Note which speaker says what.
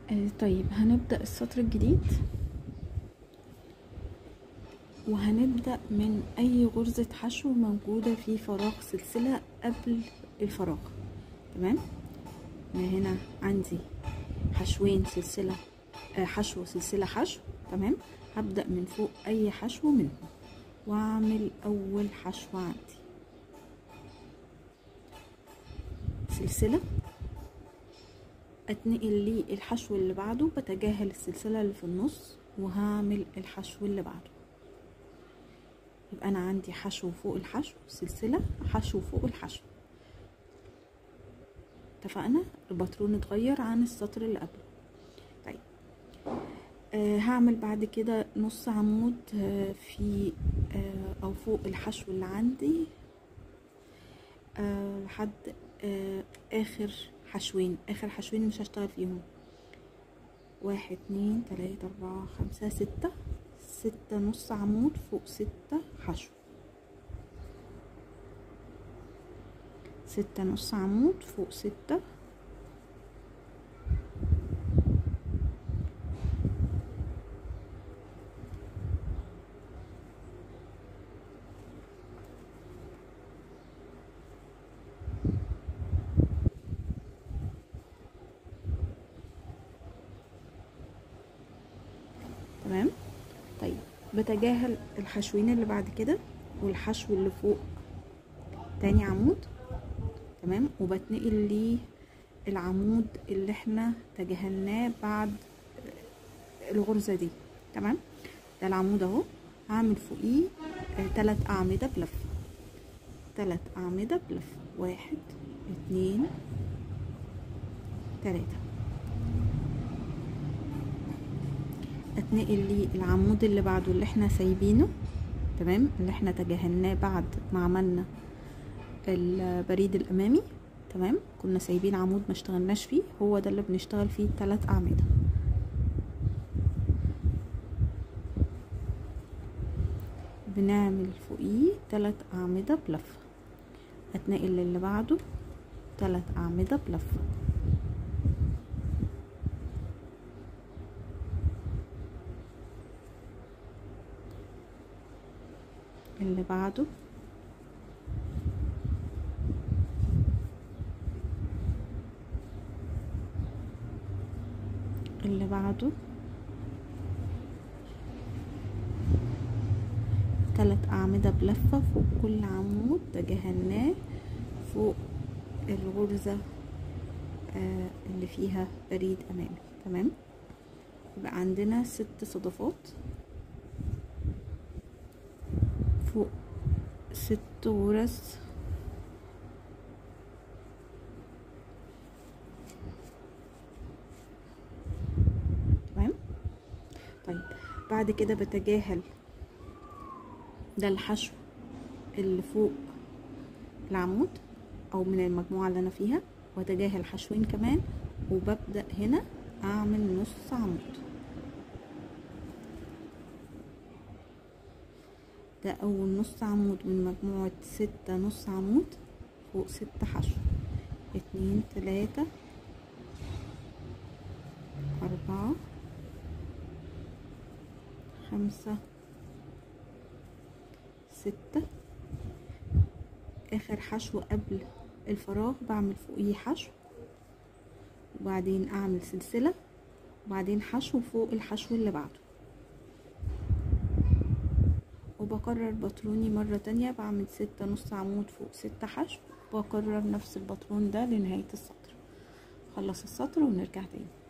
Speaker 1: آه طيب هنبدأ السطر الجديد وهنبدأ من أي غرزة حشو موجودة في فراغ سلسلة قبل الفراغ تمام أنا هنا عندي حشوين سلسلة آه حشو سلسلة حشو تمام هبدأ من فوق أي حشو منهم وأعمل أول حشو عندي سلسلة اتنقل لي الحشو اللي بعده بتجاهل السلسلة اللي في النص وهعمل الحشو اللي بعده يبقى انا عندي حشو فوق الحشو سلسلة حشو فوق الحشو اتفقنا الباترون اتغير عن السطر اللي قبله طيب آه هعمل بعد كده نص عمود آه في آه او فوق الحشو اللي عندي آه لحد آه اخر حشوين اخر حشوين مش هشتغل فيهم واحد اتنين تلاتة اربعة خمسة ستة ستة نص عمود فوق ستة حشو ستة نص عمود فوق ستة تمام طيب بتجاهل الحشوين اللي بعد كده والحشو اللي فوق تاني عمود تمام وبتنقل لي العمود اللي احنا تجاهلناه بعد الغرزة دي تمام ده العمود اهو هعمل فوقيه آه تلات اعمدة بلفة تلات اعمدة بلفة واحد اتنين تلاتة اتنقل لي العمود اللي بعده اللي احنا سايبينه تمام اللي احنا تجاهلناه بعد ما عملنا البريد الامامي تمام كنا سايبين عمود ما اشتغلناش فيه هو ده اللي بنشتغل فيه ثلاث اعمده بنعمل فوقيه ثلاث اعمده بلفه اتنقل للي بعده ثلاث اعمده بلفه اللي بعده اللي بعده تلات أعمدة بلفة فوق كل عمود تجاهلناه فوق الغرزة آه اللي فيها بريد أمامي تمام يبقى عندنا ست صدفات فوق ست غرز تمام طيب بعد كده بتجاهل ده الحشو اللي فوق العمود او من المجموعة اللي انا فيها واتجاهل حشوين كمان وببدأ هنا اعمل نص عمود ده اول نص عمود من مجموعة ستة نص عمود فوق ستة حشو اتنين تلاتة اربعة خمسة ستة اخر حشو قبل الفراغ بعمل فوقيه حشو وبعدين اعمل سلسلة وبعدين حشو فوق الحشو اللي بعده وبكرر باتروني مرة تانية بعمل ستة نص عمود فوق ستة حشو وبكرر نفس الباترون ده لنهاية السطر خلص السطر ونرجع تاني